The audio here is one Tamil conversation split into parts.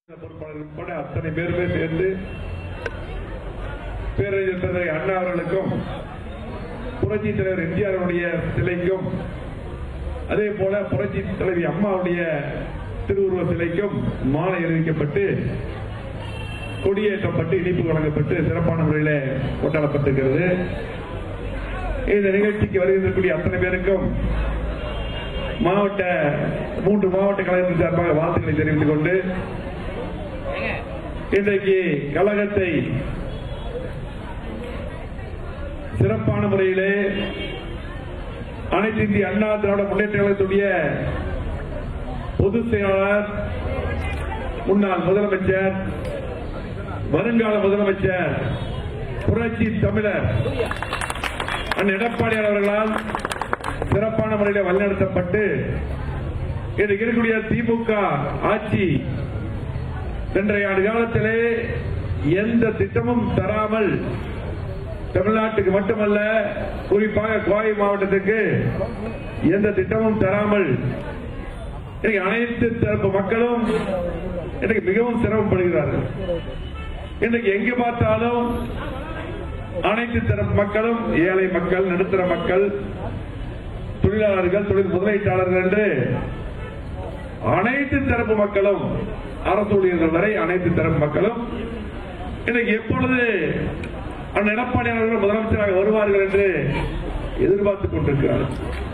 பொறுப்பாளர்கள் உட்பட அத்தனை பேருமே சேர்ந்து பேரறிஞர் தலைவர் அண்ணா அவர்களுக்கும் புரட்சி தலைவர் எம்ஜிஆருடைய சிலைக்கும் அதே போல புரட்சி தலைவி அம்மாவுடைய திருவுருவ சிலைக்கும் மாலை அறிவிக்கப்பட்டு கொடியேற்றப்பட்டு இனிப்பு வழங்கப்பட்டு சிறப்பான முறையில் கொண்டாடப்பட்டிருக்கிறது இந்த நிகழ்ச்சிக்கு வருகின்றக்கூடிய அத்தனை பேருக்கும் மாவட்ட மூன்று மாவட்ட கழகத்தின் சார்பாக வாழ்த்துக்களை தெரிவித்துக் கொண்டு இன்றைக்கு கழகத்தை சிறப்பான முறையிலே அனைத்து இந்திய அண்ணா திராவிட முன்னேற்ற கழகத்துடைய பொதுச் செயலாளர் முன்னாள் முதலமைச்சர் வருங்கால முதலமைச்சர் புரட்சி தமிழர் அண்ணன் எடப்பாடியார் அவர்களால் சிறப்பான முறையில் வழிநடத்தப்பட்டு இன்றைக்கு இருக்கக்கூடிய திமுக ஆட்சி இன்றைய ஆண்டு காலத்திலே எந்த திட்டமும் தராமல் தமிழ்நாட்டுக்கு மட்டுமல்ல குறிப்பாக கோவை மாவட்டத்துக்கு எந்த திட்டமும் தராமல் இன்னைக்கு அனைத்து தரப்பு மக்களும் இன்னைக்கு மிகவும் சிரமப்படுகிறார்கள் இன்றைக்கு எங்கு பார்த்தாலும் அனைத்து தரப்பு மக்களும் ஏழை மக்கள் நடுத்தர மக்கள் தொழிலாளர்கள் தொழில் முதலீட்டாளர்கள் என்று அனைத்து தரப்பு மக்களும் அரசு ஊழியர்கள் வரை அனைத்து தரப்பு மக்களும் இன்னைக்கு எப்பொழுது அண்ணன் எடப்பாடி அவர்கள் முதலமைச்சராக வருவார்கள் என்று எதிர்பார்த்துக் கொண்டிருக்கிறார்கள்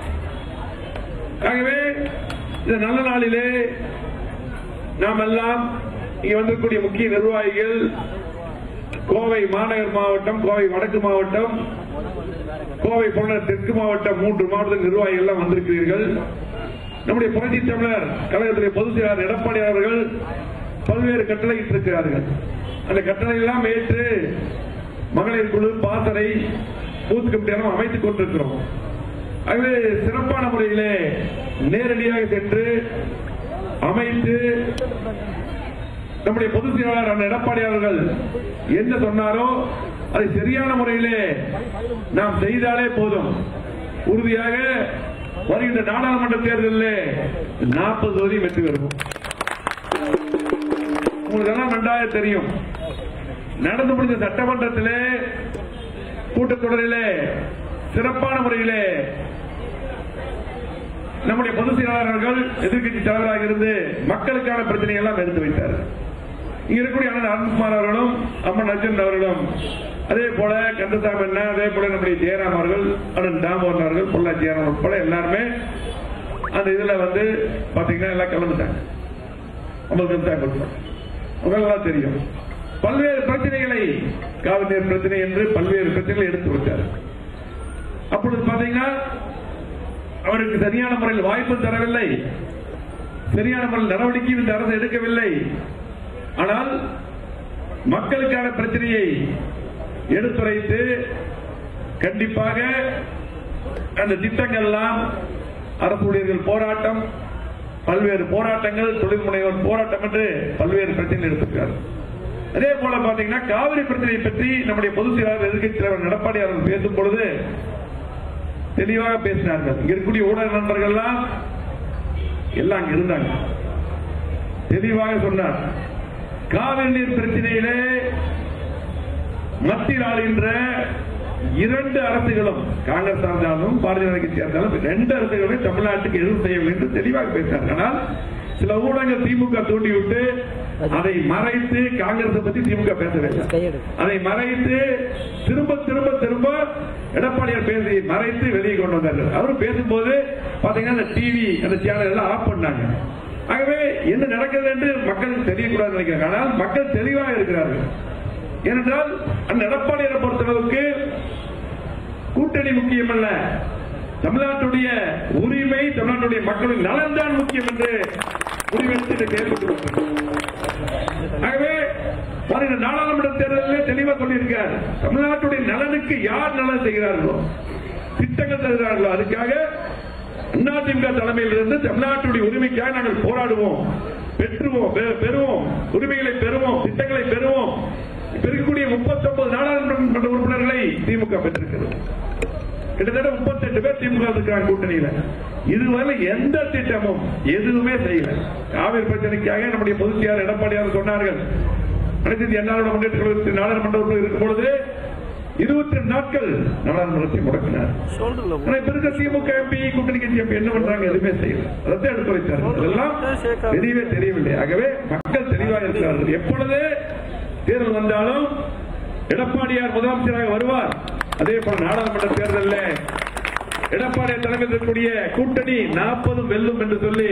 ஆகவே இந்த நல்ல நாளிலே நாம் எல்லாம் இங்க வந்திருக்கக்கூடிய முக்கிய நிர்வாகிகள் கோவை மாநகர் மாவட்டம் கோவை வடக்கு மாவட்டம் கோவை புறநகர் தெற்கு மாவட்டம் மூன்று மாவட்ட நிர்வாகிகள் எல்லாம் வந்திருக்கிறீர்கள் நம்முடைய புரட்சி தமிழர் கழகத்துடைய பொதுச் செயலாளர் எடப்பாடி அவர்கள் பல்வேறு கட்டளை இருக்கிறார்கள் அந்த கட்டளை எல்லாம் ஏற்று மகளிர் குழு பாசறை பூத் கமிட்டி எல்லாம் அமைத்துக் கொண்டிருக்கிறோம் ஆகவே சிறப்பான முறையிலே நேரடியாக சென்று அமைத்து நம்முடைய பொதுச் செயலாளர் அண்ணன் எடப்பாடி அவர்கள் என்ன சொன்னாரோ அதை சரியான முறையிலே நாம் செய்தாலே போதும் உறுதியாக வருகின்ற நாடாளுமன்ற தேர்தலில் நாற்பது தொகுதி வெற்றி பெறுவோம் உங்களுக்கு எல்லாம் நன்றாக தெரியும் நடந்து முடிந்த சட்டமன்றத்திலே கூட்டத்தொடரிலே சிறப்பான முறையிலே நம்முடைய பொதுச் செயலாளர் அவர்கள் எதிர்க்கட்சி தலைவராக இருந்து மக்களுக்கான பிரச்சனைகள் எல்லாம் எடுத்து வைத்தார் இங்க இருக்கக்கூடிய அண்ணன் அருண்குமார் அவர்களும் அம்மன் அர்ஜுன் அவர்களும் அதே போல கந்தசாமி அண்ணா அதே போல நம்முடைய ஜெயராம் அவர்கள் அண்ணன் தாமோதரன் அவர்கள் பொள்ளாச்சி ஜெயராம் உட்பட எல்லாருமே அந்த இதுல வந்து பாத்தீங்கன்னா எல்லாம் கலந்துட்டாங்க உங்களுக்கு தான் கொடுப்போம் உங்களெல்லாம் தெரியும் பல்வேறு பிரச்சனைகளை காவிரி நீர் பிரச்சனை என்று பல்வேறு பிரச்சனைகளை எடுத்து வச்சார் அப்பொழுது பாத்தீங்கன்னா அவருக்கு சரியான முறையில் வாய்ப்பு தரவில்லை சரியான முறையில் நடவடிக்கையும் இந்த அரசு எடுக்கவில்லை ஆனால் மக்களுக்கான பிரச்சனையை எடுத்துரைத்து கண்டிப்பாக அந்த திட்டங்கள் எல்லாம் அரசு ஊழியர்கள் போராட்டம் பல்வேறு போராட்டங்கள் தொழில் முனைவோர் போராட்டம் என்று பல்வேறு பிரச்சனைகள் எடுத்திருக்கிறார் அதே போல பாத்தீங்கன்னா காவிரி பிரச்சனையை பற்றி நம்முடைய பொதுச் செயலாளர் எதிர்க்கட்சி தலைவர் எடப்பாடி அவர்கள் பேசும் பொழுது தெளிவாக பேசினார்கள் இங்க இருக்கக்கூடிய ஊடக நண்பர்கள் எல்லாம் எல்லாம் அங்க இருந்தாங்க தெளிவாக சொன்னார் காவிரி நீர் பிரச்சனையிலே மத்தியில் ஆளுகின்ற இரண்டு அரசுகளும் காங்கிரஸ் இருந்தாலும் பாரதிய ஜனதா கட்சி இருந்தாலும் ரெண்டு அரசுகளுமே தமிழ்நாட்டுக்கு எதிர்ப்பு செய்யவில்லை என்று தெளிவாக பேசினார் ஆனால் சில ஊடகங்கள் திமுக தூண்டிவிட்டு அதை மறைத்து காங்கிரஸ் பத்தி திமுக பேசவில்லை அதை மறைத்து திரும்ப திரும்ப திரும்ப எடப்பாடியார் பேசி மறைத்து வெளியே கொண்டு வந்தார்கள் அவரும் பேசும்போது பாத்தீங்கன்னா அந்த டிவி அந்த சேனல் எல்லாம் ஆஃப் பண்ணாங்க ஆகவே என்ன நடக்கிறது என்று மக்களுக்கு தெரியக்கூடாது நினைக்கிறாங்க ஆனால் மக்கள் தெளிவாக இருக்கிறார்கள் ஏனென்றால் அந்த எடப்பாடியை பொறுத்தளவுக்கு கூட்டணி முக்கியம் அல்ல தமிழ்நாட்டுடைய உரிமை தமிழ்நாட்டுடைய மக்களின் நலன் தான் முக்கியம் என்று முடிவெடுத்து செயல்பட்டு ஆகவே வருகிற நாடாளுமன்ற தேர்தலில் தெளிவாக சொல்லியிருக்கார் தமிழ்நாட்டுடைய நலனுக்கு யார் நலன் செய்கிறார்களோ திட்டங்கள் தருகிறார்களோ அதுக்காக அதிமுக தலைமையில் இருந்து தமிழ்நாட்டுடைய உரிமைக்காக நாங்கள் போராடுவோம் பெற்றுவோம் பெ- பெறுவோம் உரிமைகளை பெறுவோம் திட்டங்களை பெறுவோம் இப்ப இருக்கக்கூடிய முப்பத்தி ஒன்பது நாடாளுமன்ற உறுப்பினர்களை திமுக பெற்றிருக்கிறது கிட்டத்தட்ட முப்பத்தெட்டு பேர் திமுக இருக்காங்க கூட்டணியில இதுவரை எந்த திட்டமும் எதுவுமே செய்யல காவிரி பிரச்சனைக்காக நம்முடைய பொதுச் செயலாளர் எடப்பாடியார் சொன்னார்கள் அனைத்து இந்திய அண்ணா திராவிட முன்னேற்ற கழகத்தின் நாடாளுமன்ற உறுப்பினர் இருக்கும் பொழுது இருபத்தி ரெண்டு நாட்கள் நாடாளுமன்றத்தை முடக்கினார் ஆனா இப்ப இருக்க திமுக எம்பி கூட்டணி கட்சி எம்பி என்ன பண்றாங்க எதுவுமே செய்யல அதைத்தான் எடுத்து வைத்தார்கள் அதெல்லாம் தெரியவே தெரியவில்லை ஆகவே மக்கள் தெளிவாக இருக்கிறார்கள் எப்பொழுது தேர்தல் வந்தாலும் எடப்பாடியார் முதலமைச்சராக வருவார் அதே போல நாடாளுமன்ற தேர்தலில் எடப்பாடியார் தலைமையில் இருக்கக்கூடிய கூட்டணி நாற்பதும் வெல்லும் என்று சொல்லி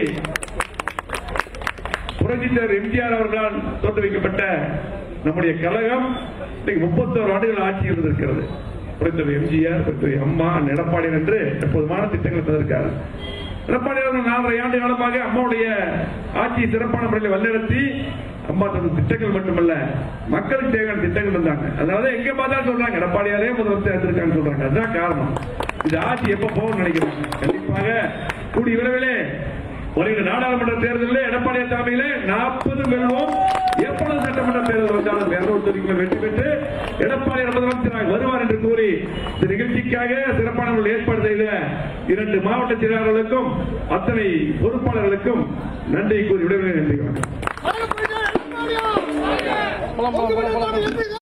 புரட்சித்தர் எம்ஜிஆர் அவர்களால் தோற்றுவிக்கப்பட்ட நம்முடைய கழகம் இன்னைக்கு முப்பத்தோரு ஆண்டுகள் ஆட்சி இருந்திருக்கிறது புரட்சித்தர் எம்ஜிஆர் புரட்சித்தர் அம்மா எடப்பாடியார் என்று எப்போதுமான திட்டங்களை தந்திருக்காரு எடப்பாடி அவர்கள் நாலரை ஆண்டு காலமாக அம்மாவுடைய ஆட்சியை சிறப்பான முறையில் வழிநடத்தி அம்மா தந்த திட்டங்கள் மட்டுமல்ல மக்களுக்கு தேவையான திட்டங்கள் இருந்தாங்க அதனால எங்க பார்த்தாலும் சொல்றாங்க எடப்பாடியாரே முதலமைச்சர் இருந்திருக்காங்க சொல்றாங்க அதுதான் காரணம் இந்த ஆட்சி எப்ப போகும் நினைக்கிறேன் கண்டிப்பாக கூடிய விரைவிலே வருகிற நாடாளுமன்ற தேர்தலில் எடப்பாடியார் தலைமையிலே நாற்பது வெல்வோம் எப்பொழுது சட்டமன்ற தேர்தல் வந்தாலும் இருநூறு தொகுதிகளை வெற்றி பெற்று எடப்பாடியார் முதலமைச்சராக வருவார் என்று கூறி இந்த நிகழ்ச்சிக்காக சிறப்பானவர்கள் ஏற்பாடு செய்த இரண்டு மாவட்ட செயலாளர்களுக்கும் அத்தனை பொறுப்பாளர்களுக்கும் நன்றி கூறி விடைபெறுகிறேன் நன்றி வணக்கம் போலாம் போலாம் போலாம் போலாம்